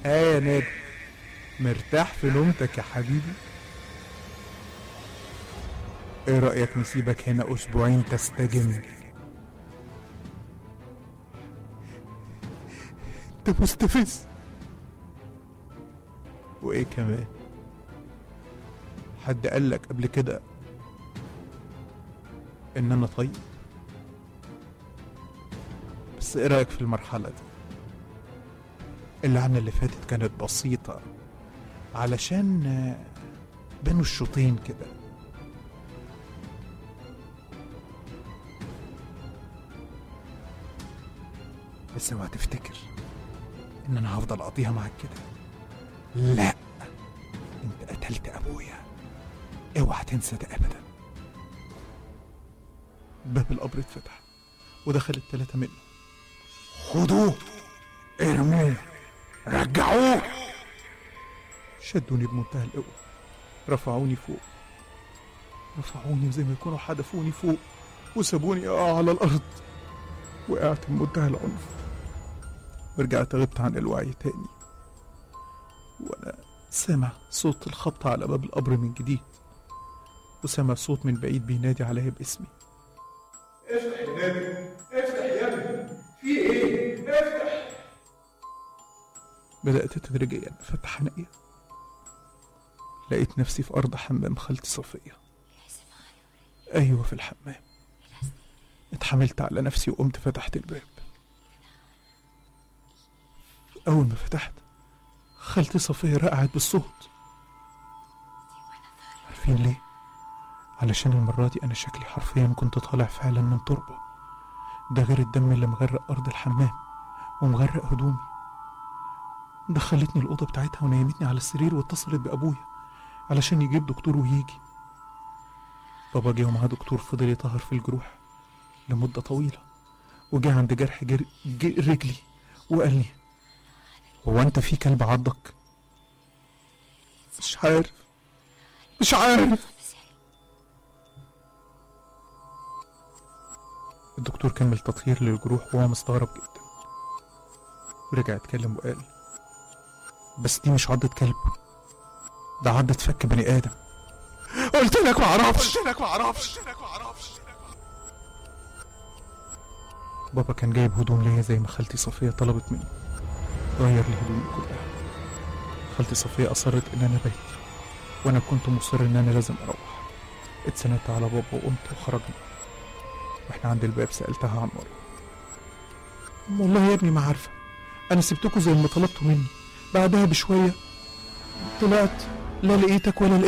ها يا نادي مرتاح في نومتك يا حبيبي ايه رأيك نسيبك هنا اسبوعين تستجم انت مستفز وايه كمان حد قالك قبل كده ان انا طيب بس ايه رايك في المرحله دي اللعنه اللي فاتت كانت بسيطه علشان آه، بين الشوطين كده بس اوعى تفتكر ان انا هفضل اقضيها معاك كده لا انت قتلت ابويا اوعى تنسى ده ابدا باب القبر اتفتح ودخل التلاتة منه خدوه ارموه رجعوه شدوني بمنتهى القوة رفعوني فوق رفعوني زي ما يكونوا حدفوني فوق وسابوني اقع على الارض وقعت بمنتهى العنف ورجعت غبت عن الوعي تاني وانا سامع صوت الخبط على باب القبر من جديد وسامع صوت من بعيد بينادي عليا باسمي افتح يا نادي افتح يا ابني في ايه افتح بدأت تدريجيا أفتح عينيا لقيت نفسي في أرض حمام خالتي صفية أيوة في الحمام اتحملت على نفسي وقمت فتحت الباب أول ما فتحت خالتي صفية رقعت بالصوت عارفين ليه؟ علشان المرة دي أنا شكلي حرفيا كنت طالع فعلا من تربة ده غير الدم اللي مغرق أرض الحمام ومغرق هدومي دخلتني الأوضة بتاعتها ونيمتني على السرير واتصلت بأبويا علشان يجيب دكتور ويجي بابا جه ومعاه دكتور فضل يطهر في الجروح لمدة طويلة وجه عند جرح جر... ج- رجلي وقال لي هو أنت في كلب عضك؟ مش عارف مش عارف الدكتور كمل تطهير للجروح وهو مستغرب جدا ورجع اتكلم وقال بس دي مش عضة كلب ده عضة فك بني آدم قلت لك معرفش قلت لك معرفش بابا كان جايب هدوم ليا زي ما خالتي صفية طلبت مني غير لي هدومي كلها خالتي صفية أصرت إن أنا بيت وأنا كنت مصر إن أنا لازم أروح اتسندت على بابا وقمت وخرجنا واحنا عند الباب سألتها عن مرة والله يا ابني ما عارفة أنا سبتكوا زي ما طلبتوا مني بعدها بشوية طلعت لا لقيتك ولا لقيت